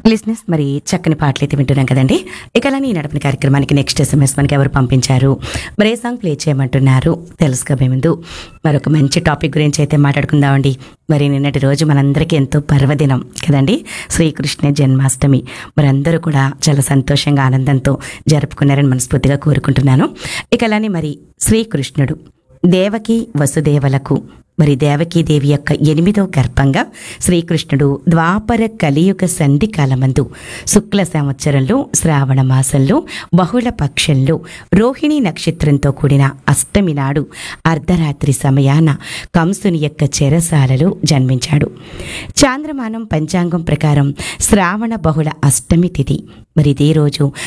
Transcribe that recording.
లిస్నెస్ మరి చక్కని పాటలు అయితే వింటున్నాం కదండి ఇక అలానే ఈ నడిపిన కార్యక్రమానికి నెక్స్ట్ ఎస్ఎంఎస్ మనకి ఎవరు పంపించారు మరి ఏ సాంగ్ ప్లే చేయమంటున్నారు తెలుసుకోబోయే ముందు మరొక మంచి టాపిక్ గురించి అయితే మాట్లాడుకుందామండి మరి నిన్నటి రోజు మనందరికీ ఎంతో పర్వదినం కదండి శ్రీకృష్ణ జన్మాష్టమి మరి అందరూ కూడా చాలా సంతోషంగా ఆనందంతో జరుపుకున్నారని మనస్ఫూర్తిగా కోరుకుంటున్నాను ఇక అలానే మరి శ్రీకృష్ణుడు దేవకి వసుదేవలకు మరి దేవకీదేవి యొక్క ఎనిమిదో గర్భంగా శ్రీకృష్ణుడు ద్వాపర కలియుగ సంధి కాలమందు శుక్ల సంవత్సరంలో శ్రావణ మాసంలో బహుళ పక్షంలో రోహిణి నక్షత్రంతో కూడిన అష్టమి నాడు అర్ధరాత్రి సమయాన కంసుని యొక్క చెరసాలలో జన్మించాడు చాంద్రమానం పంచాంగం ప్రకారం శ్రావణ బహుళ అష్టమి తిథి మరి ఇదే రోజు